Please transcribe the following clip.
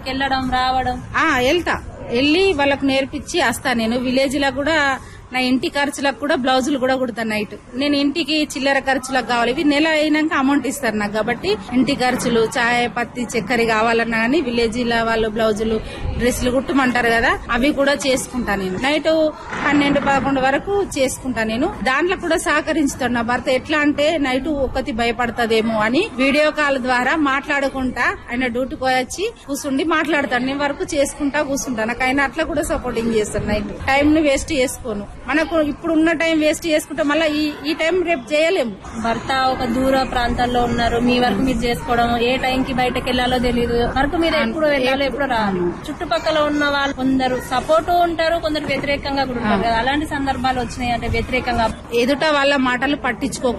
బయటికి వెళ్ళడం రావడం ఆ వెళ్తా వెళ్ళి వాళ్ళకు నేర్పించి వస్తా నేను విలేజ్ లో కూడా నా ఇంటి ఖర్చులకు కూడా బ్లౌజులు కూడా కుడతా నైట్ నేను ఇంటికి చిల్లర ఖర్చులకు కావాలి ఇవి నెల అయినాక అమౌంట్ ఇస్తారు నాకు కాబట్టి ఇంటి ఖర్చులు చాయ్ పత్తి చక్కెర కావాలన్నా కానీ విలేజ్ లో వాళ్ళు బ్లౌజులు డ్రెస్సులు కుట్టమంటారు కదా అవి కూడా చేసుకుంటా నేను నైట్ పన్నెండు పదకొండు వరకు చేసుకుంటా నేను దాంట్లో కూడా సహకరించుతాడు నా భర్త ఎట్లా అంటే నైట్ ఒక్కతి భయపడతదేమో అని వీడియో కాల్ ద్వారా మాట్లాడుకుంటా ఆయన డ్యూటీకి వచ్చి కూర్చుండి మాట్లాడతాడు నేను వరకు చేసుకుంటా కూర్చుంటా నాకు ఆయన అట్లా కూడా సపోర్టింగ్ చేస్తాను నైట్ టైం ను వేస్ట్ చేసుకోను మనకు ఇప్పుడు ఉన్న టైం వేస్ట్ చేసుకుంటే మళ్ళీ ఈ ఈ టైం రేపు చేయలేము భర్త ఒక దూర ప్రాంతాల్లో ఉన్నారు మీ వరకు మీరు చేసుకోవడం ఏ టైం కి బయటకు వెళ్ళాలో తెలియదు వరకు మీరు ఎప్పుడు వెళ్ళాలో ఎప్పుడు రాను చుట్టుపక్కల ఉన్న వాళ్ళు కొందరు సపోర్ట్ ఉంటారు కొందరు వ్యతిరేకంగా కూడా ఉంటారు కదా అలాంటి సందర్భాలు వచ్చినాయి అంటే వ్యతిరేకంగా ఎదుట వాళ్ళ మాటలు పట్టించుకో